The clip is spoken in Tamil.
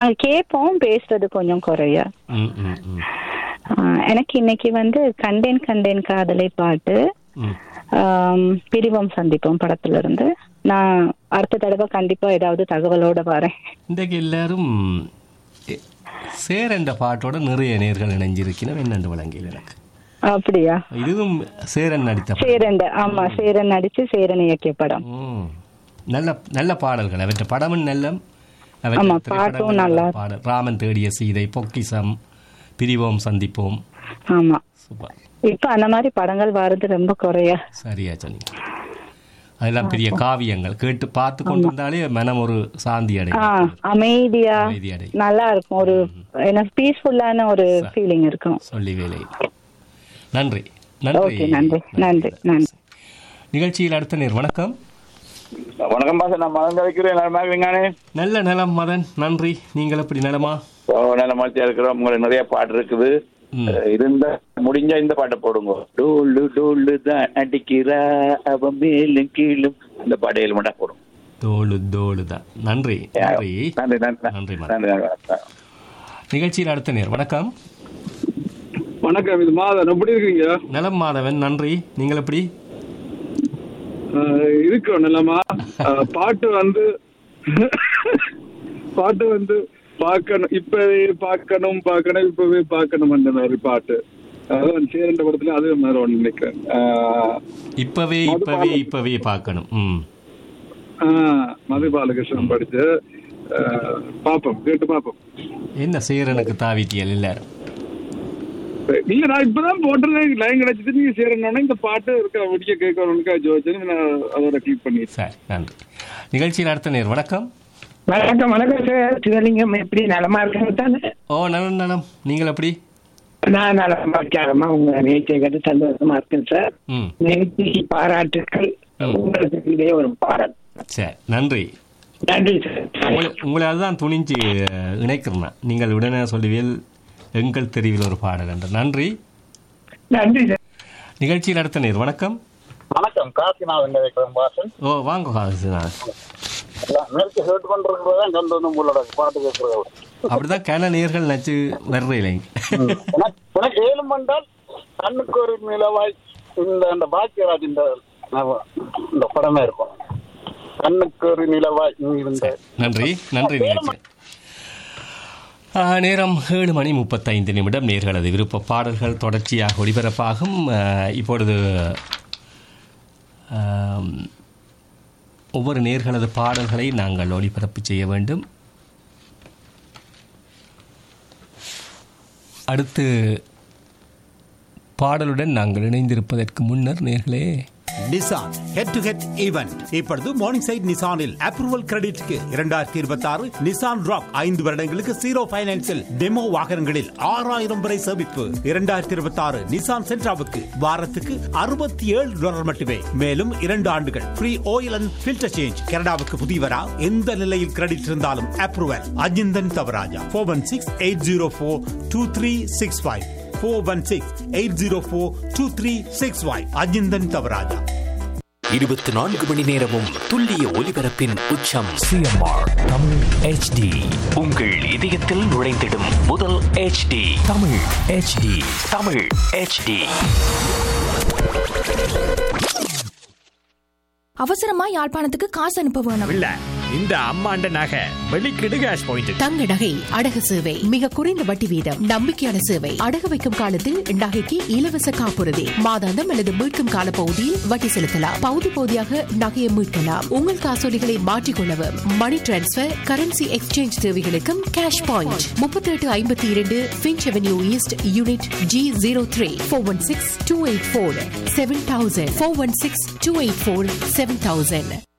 கேட்போம் பேசுறது கொஞ்சம் குறைய ம் ம் ம் ஆஹ் எனக்கு இன்னைக்கு வந்து கண்டேன் கண்டேன் காதலை பாட்டு ம் ஆம், பிரிவோம் சந்திப்போம் படத்துல இருந்து நான் அடுத்த தடவை கண்டிப்பா ஏதாவது தகவலோட வரேன் இன்றைக்கு எல்லாரும் எ- சேர் என்ற பாட்டோட நிறைய நேர்கள் இணைஞ்சிருக்கணும் என்னென்று வழங்கியில் எனக்கு அப்படியா இதுவும் சேரன் நடித்த படம். சேரன் ஆமா சேரன் நடிச்சு சேரன் இயக்கிய படம் ம். நல்ல நல்ல பாடல்கள் அவற்றை படமும் நல்ல அவற்றை ஆமா, திரைப்படங்கள் பாட்டும் நல்லா நல்ல பாடல் ராமன் தேடிய சீதை பொக்கிசம் பிரிவோம் சந்திப்போம் ஆமா சூப்பர் இப்ப அந்த மாதிரி படங்கள் வர்றது ரொம்ப குறைய சரியா சொன்னீங்க அதெல்லாம் பெரிய காவியங்கள் கேட்டு பார்த்து கொண்டிருந்தாலே மனம் ஒரு சாந்தி ஆ அடையும் அமைதியா அமைதி அடையும் நல்லா இருக்கும் ஒரு என்ன பீஸ்ஃபுல்லான ஒரு ஃபீலிங் இருக்கும் சொல்லி வேலை நன்றி நன்றி ஓகே நன்றி நன்றி நன்றி நிகழ்ச்சியில் அடுத்த நேர் வணக்கம் வணக்கம் பாச நான் மதம் கழிக்கிறேன் நலமா இருக்கீங்கண்ணே நல்ல நலம் மதன் நன்றி நீங்கள் எப்படி நலமா ஓ நல்ல மகிழ்ச்சியா இருக்கிறோம் உங்களுக்கு நிறைய பாட்டு இருக்குது ம். இருந்த முடிஞ்சா இந்த பாட்டை போடுங்க டோலு டோலு தான் அடிக்கிறா அவன் மேலும் கீழும் அந்த பாட்டு மட்டும் போடும் தோளு தோளு தான் நன்றி நன்றி நன்றி நன்றி நன்றி மதன் நன்றி நன்றி நிகழ்ச்சியில் அடுத்த நேர் வணக்கம் வணக்கம் இது மாதன் எப்படி இருக்கீங்க நலம் மாதவன் நன்றி நீங்கள் எப்படி ஆஹ் இருக்கோம் நல்லமா ஆஹ் பாட்டு வந்து பாட்டு வந்து பார்க்கணும் இப்பவே பார்க்கணும் பார்க்கணும் இப்பவே பார்க்கணும் அந்த மாதிரி பாட்டு அதான் சேரண்ட படத்துல அது மாதிரி ஒன்று நினைக்கிறேன் ஆஹ் இப்பவே இப்பவே இப்பவே பார்க்கணும் ம் ஆஹ் மது பாலகிருஷ்ணன் படிச்சு ஆஹ் பாப்போம் கேட்டு பாப்போம் என்ன சேரனுக்கு தாவிட்டியல் எல்லாரும் இல்ல நான் இப்பதான் போட்டுருக்கேன் லைன் கிடைச்சிட்டு நீங்க சேரணும்னா இந்த பாட்டு இருக்க முடிய கேட்கணுக்கா ஜோதிச்சு நான் அதோட கிளிக் பண்ணிட்டேன் சரி நன்றி நிகழ்ச்சியில் அடுத்த நேர் வணக்கம் வணக்கம் வணக்கம் சார் சிவலிங்கம் எப்படி நலமா இருக்காங்க தானே ஓ நலம் நலம் நீங்கள் எப்படி நான் நலமா இருக்காரமா உங்க நிகழ்ச்சியை கேட்டு சந்தோஷமா இருக்கேன் சார் ம் நிகழ்ச்சிக்கு பாராட்டுக்கள் ம். உங்களுக்கு இதே ஒரு பாராட்டு சரி நன்றி நன்றி சார் உங்களை உங்களை அதுதான் துணிஞ்சு அஹ், இணைக்கிறேன் நீங்கள் உடனே சொல்லுவீல் எங்கள் தெருவில் ஒரு பாடல் என்று நன்றி நன்றி சார் நிகழ்ச்சியில் அடுத்த நேர் வணக்கம் வணக்கம் காசிநாதன் இருக்கிறேன் பாசன் ஓ வாங்க காசுனா நேரத்தை கேட்டு கொண்டிருக்கிறதான் கண்டு வந்து உங்களோட பாட்டு கேட்கிறது அப்படிதான் கன நேர்கள் நச்சு வர்ற இல்லைங்க எனக்கு ஏழும் வந்தால் கண்ணுக்கு ஒரு நிலவாய் இந்த அந்த பாக்கியராஜ் இந்த இந்த படமே இருக்கும் கண்ணுக்கு ஒரு நிலவாய் இருந்த நன்றி நன்றி நிகழ்ச்சி ஆ, நேரம் ஏழு மணி முப்பத்தைந்து நிமிடம் நேர்களது விருப்ப பாடல்கள் தொடர்ச்சியாக ஒளிபரப்பாகும் ஆ, இப்பொழுது ஆம், ஒவ்வொரு நேர்களது பாடல்களை நாங்கள் ஒளிபரப்பு செய்ய வேண்டும் அடுத்து பாடலுடன் நாங்கள் இணைந்திருப்பதற்கு முன்னர் நேர்களே Nissan head to head event இப்பொழுது மார்னிங் சைட் நிசானில் அப்ரூவல் கிரெடிட்க்கு இரண்டாயிரத்தி இருபத்தி ஆறு நிசான் ராக் ஐந்து வருடங்களுக்கு ஜீரோ பைனான்சில் டெமோ வாகனங்களில் ஆறாயிரம் வரை சேமிப்பு இரண்டாயிரத்தி இருபத்தி ஆறு நிசான் சென்ட்ராவுக்கு வாரத்துக்கு அறுபத்தி ஏழு டாலர் மட்டுமே மேலும் இரண்டு ஆண்டுகள் free oil and filter change கனடாவுக்கு புதியவரா எந்த நிலையில் கிரெடிட் இருந்தாலும் approval Ajinthan Thavarajah four one six eight zero four two three six five four one six eight zero four two three six five Ajinthan Thavarajah இருபத்தி நான்கு மணி நேரமும் துல்லிய ஒலிபரப்பின் உச்சம் சிஎம்ஆர் தமிழ் ஹெச்டி உங்கள் இதயத்தில் நுழைந்திடும் முதல் HD Tamil HD Tamil HD அவசரமா யாழ்ப்பாணத்துக்கு காசு அனுப்ப வேணும் இல்ல இந்த அம்மாண்ட நகை வெளிக்கிடு கேஷ் பாயிண்ட் தங்க நகை அடகு சேவை மிக குறைந்த வட்டி வீதம் நம்பிக்கையான சேவை அடகு வைக்கும் காலத்தில் நகைக்கு இலவச காப்புறுதி மாதாந்தம் அல்லது மீட்கும் கால பகுதியில் வட்டி செலுத்தலாம் பகுதி பகுதியாக நகையை மீட்கலாம் உங்கள் காசோலிகளை மாற்றிக்கொள்ளவும் மணி டிரான்ஸ்பர் கரன்சி எக்ஸ்சேஞ்ச் தேவைகளுக்கும் கேஷ் பாயிண்ட் முப்பத்தி எட்டு ஐம்பத்தி இரண்டு Finch avenue east unit G zero three four one six two eight four seven thousand four one six two eight four seven thousand